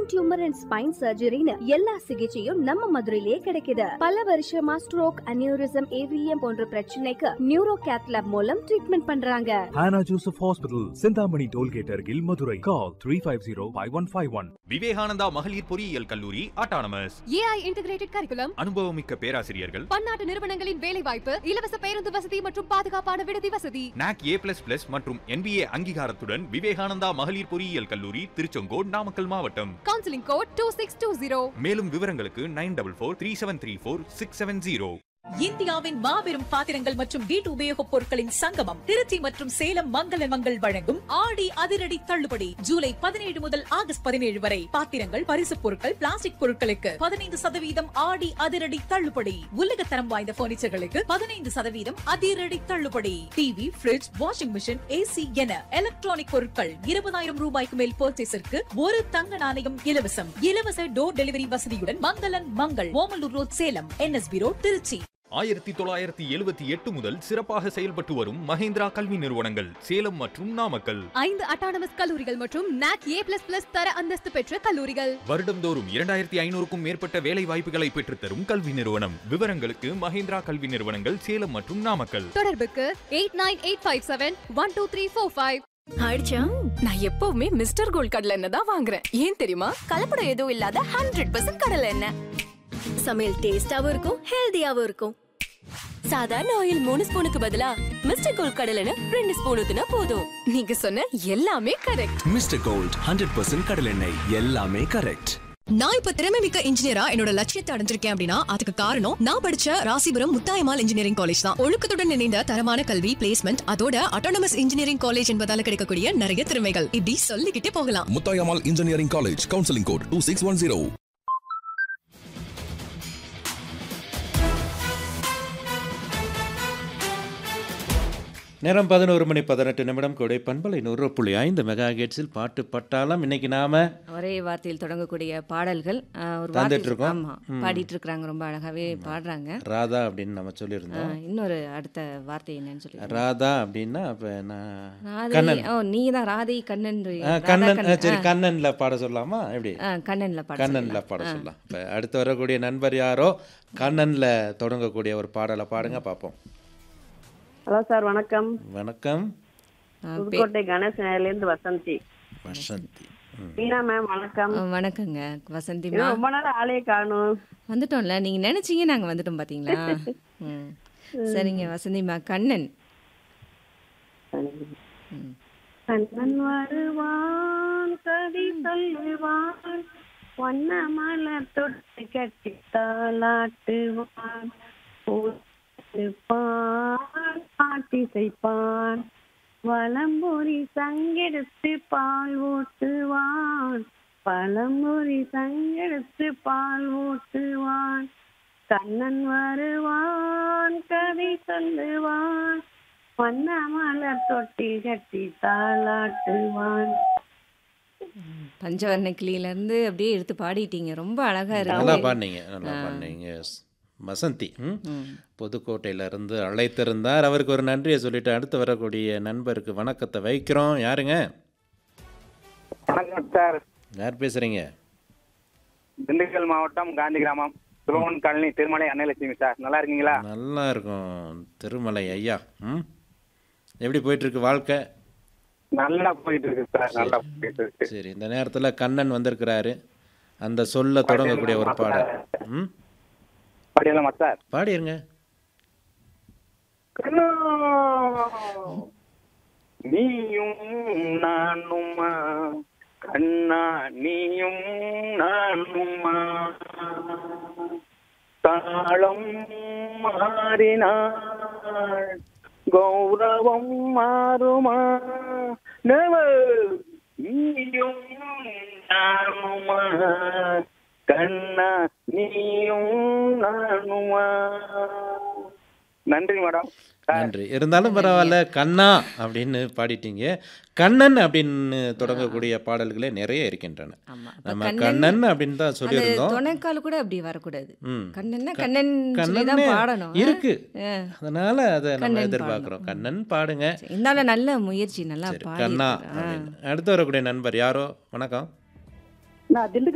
Tumour and spine சர்ஜரின்னு எல்லா சிகிச்சையும் நம்ம மதுரையிலேயே கிடைக்குது பல வருஷமா ஸ்ட்ரோக் அனியூரிசம் ஏவிஎம் போன்ற பிரச்சனைக்கு நியூரோ கேத்லாப் மூலம் ட்ரீட்மெண்ட் பண்றாங்க Hannah Joseph Hospital, Sindhamani Tollgate Argil, Madurai. Call 350-5151. Vivekananda மகளிர் பொறியியல் கல்லூரி ஆட்டானமஸ் ஏஐ இன்டிகிரேட்டட் கரிக்குலம் அனுபவமிக்க பேராசிரியர்கள் பன்னாட்டு நிறுவனங்களின் வேலைவாய்ப்பு இலவச பேருந்து வசதி மற்றும் பாதுகாப்பான விடுதி வசதி நாக் ஏ பிளஸ் பிளஸ் மற்றும் என்பிஏ அங்கீகாரத்துடன் விவேகானந்தா மகளிர் பொறியியல் கல்லூரி திருச்செங்கோடு நாமக்கல் மாவட்டம் counselling code two six two zero மேலும் விவரங்களுக்கு nine double four three seven three four six seven zero இந்தியாவின் மாபெரும் பாத்திரங்கள் மற்றும் வீட்டு உபயோகப் பொருட்களின் சங்கமம் திருச்சி மற்றும் சேலம் மங்கள மங்கள் வழங்கும் ஆடி அதிரடி தள்ளுபடி ஜூலை பதினேழு முதல் ஆகஸ்ட் பதினேழு வரை பாத்திரங்கள் பரிசுப் பொருட்கள் பிளாஸ்டிக் பொருட்களுக்கு பதினைந்து சதவீதம் ஆடி அதிரடி தள்ளுபடி உலகத்தரம் வாய்ந்த பர்னிச்சர்களுக்கு பதினைந்து சதவீதம் அதிரடி தள்ளுபடி TV fridge washing machine AC என எலக்ட்ரானிக் பொருட்கள் இருபதாயிரம் ரூபாய்க்கு மேல் பர்ச்சேஸிற்கு ஒரு தங்க நாணயம் இலவசம் இலவச டோர் டெலிவரி வசதியுடன் மங்களன் Mangal Omalur road Salem NSB road Trichy ஆயிரத்தி தொள்ளாயிரத்தி எழுபத்தி எட்டு முதல் சிறப்பாக செயல்பட்டு வரும் மஹேந்திரா கல்வி நிறுவனங்கள் சேலம் மற்றும் நாமக்கல் ஐந்து அட்டானமஸ் கல்லூரிகள் மற்றும் நாக் ஏ பிளஸ் பிளஸ் தர அந்தஸ்து பெற்ற கல்லூரிகள் வருடம்தோறும் இரண்டாயிரத்தி ஐநூறுக்கும் மேற்பட்ட வேலை வாய்ப்புகளை பெற்றுத்தரும் கல்வி நிறுவனம் விவரங்களுக்கு மஹேந்திரா கல்வி நிறுவனங்கள் சேலம் மற்றும் நாமக்கல் தொடர்புக்கு eight nine eight five seven one two three four five ஆயிடுச்சா நான் எப்பவுமே மிஸ்டர் கோல்ட் கடலை எண்ணெய் தான் வாங்குறேன் ஏன் தெரியுமா கலப்படம் எதுவும் இல்லாத ஹண்ட்ரட் பர்சன்ட் கடலை எண்ணெய் சமையல் டேஸ்டாவும் இருக்கும் ஹெல்தியாவும் இருக்கும் சாதாரண ஆயில் மூணு ஸ்பூனுக்கு பதிலா மிஸ்டர் கோல்ட் கடலை எண்ணெய் ரெண்டு ஸ்பூன் ஊத்துனா போதும் நீங்க சொன்ன எல்லாமே correct mister gold hundred percent கடலெண்ணெய் எல்லாமே கரெக்ட் நான் இப்ப திறமை மிக்க இன்ஜினியரா என்னோட லட்சியத்தை அடைஞ்சிருக்கேன் அப்படின்னா அதுக்கு காரணம் நான் படிச்ச ராசிபுரம் முத்தாயமால் இன்ஜினியரிங் காலேஜ் தான் ஒழுக்கத்துடன் இணைந்த தரமான கல்வி பிளேஸ்மெண்ட் அதோட அட்டானமஸ் இன்ஜினியரிங் காலேஜ் என்பதால கிடைக்கக்கூடிய நிறைய திறமைகள் இப்படி சொல்லிக்கிட்டே போகலாம் Muthayammal engineering college counselling code two six one zero நேரம் பதினோரு மணி பதினெட்டு நிமிடம் கொடை பண்பலை நூறு புள்ளி ஐந்து மெகா கேட்ஸில் பாட்டு பட்டாளம் இன்னைக்கு நாம ஒரே வார்த்தையில் தொடங்கக்கூடிய பாடல்கள் அஹ், ஒரு தந்துட்டு வார்த்தை இருக்கோம். ஆமா ம். பாடிட்டு இருக்காங்க ரொம்ப அழகாவே பாடுறாங்க ராதா அப்படின்னு நம்ம சொல்லியிருந்தோம் அஹ், இன்னொரு அடுத்த வார்த்தை என்னன்னு சொல்லி ராதா அப்படின்னா அப்ப நான் ராதை கண்ணன் ஓ நீங்க தான் ராதை கண்ணன் ஆ, கண்ணன் ஆ, சரி கண்ணன்ல பாட சொல்லலாமா எப்படி கண்ணன்ல பாட கண்ணன்ல சொல்லலாம். பாட ஆ. சொல்லலாம் இப்ப அடுத்து வரக்கூடிய நண்பர் யாரோ கண்ணன்ல தொடங்கக்கூடிய ஒரு பாடலை பாடுங்க பார்ப்போம் ஹலோ சார் வணக்கம் வணக்கம் அஹ், பே- புதுக்கோட்டை கணேஷ் நகர்லேருந்து வசந்தி வசந்தி ம். மீனா மேம் வணக்கம் அஹ், வணக்கங்க வசந்திமா இன்னும் ரொம்ப நேரம் ஆளே காணும் வந்துட்டோம்ல நீங்க நினைச்சீங்க நாங்க வந்துட்டோம் பாத்தீங்களா ம். சரிங்க வசந்திமா கண்ணன் ம். கண்ணன் வருவான் கவி சொல்லுவான் வண்ண மலர் தொட்டு கட்டி தாளாட்டுவான் பான் பாட்டி செய்ப்பான் வலம்பொறி சங்கெடுத்து பால் ஊட்டுவான் பழம்பொறி சங்கெடுத்து பால் ஊட்டுவான் கண்ணன் வருவான் கதை சொல்லுவான் வண்ண மலர் தொட்டில் கட்டி தாளாட்டுவான் பஞ்சவர்ண கிளியில இருந்து அப்படியே எடுத்து பாடிட்டீங்க ரொம்ப அழகா நல்லா இருக்கு பாடினீங்க நல்லா ஆ. பாடினீங்க எஸ். வசந்தி ம்? ம். புதுக்கோட்டையில இருந்து அழைத்திருந்தார் அவருக்கு ஒரு நன்றியை சொல்லிட்டு அடுத்து வரக்கூடிய நண்பருக்கு வணக்கத்தை வைக்கிறோம் யாருங்க வணக்கம் சார் யார் பேசுறீங்க திண்டுக்கல் மாவட்டம் காந்தி கிராமம் துரோன் காலனி திருமலை அன்னலட்சுமி சார் நல்லா இருக்கீங்களா நல்லா இருக்கும் திருமலை ஐயா ம் எப்படி போயிட்டு இருக்கு வாழ்க்கை நல்லா போயிட்டு இருக்கு சார் நல்லா போயிட்டு இருக்கு சரி இந்த நேரத்தில் கண்ணன் வந்திருக்கிறாரு அந்த சொல்ல தொடங்கக்கூடிய ஒரு பாடல் ம் பாடிடலாமா சார் பாடிருங்க கண்ணா, நீயும் நானுமா கண்ணா நீயும் நானுமா தாளம் மாறினாள் கௌரவம் மாறுமா நெவர் நீயும் நானுமா கண்ணா நீயும் நானுமா நன்றி மேடம் நன்றி இருந்தாலும் பரவாயில்ல கண்ணா அப்படின்னு பாடிட்டீங்க கண்ணன் அப்படின்னு தொடங்கக்கூடிய பாடல்களே நிறைய இருக்கின்றன ஆமா அப்ப நம்ம கண்ணன் கண்ணன் அப்படின்னு தான் அது சொல்லியிருந்தோம் துணைக்கால் கூட அப்படி வரக்கூடாது ம். கண்ணன்னா க- கண்ணன் சொல்லி தான் கண்ணன்னே பாடணும் ஆ? இருக்கு ஆ. அதனால அதை நம்ம கண்ணன் எதிர்பார்க்கிறோம் பாடணும். கண்ணன் பாடுங்க இருந்தாலும் நல்ல முயற்சி நல்லா சரி பாடி கண்ணா இருக்கிற. ஆ. அப்படின்னு அடுத்து வரக்கூடிய நண்பர் யாரோ வணக்கம் நான் திண்டுக்கல்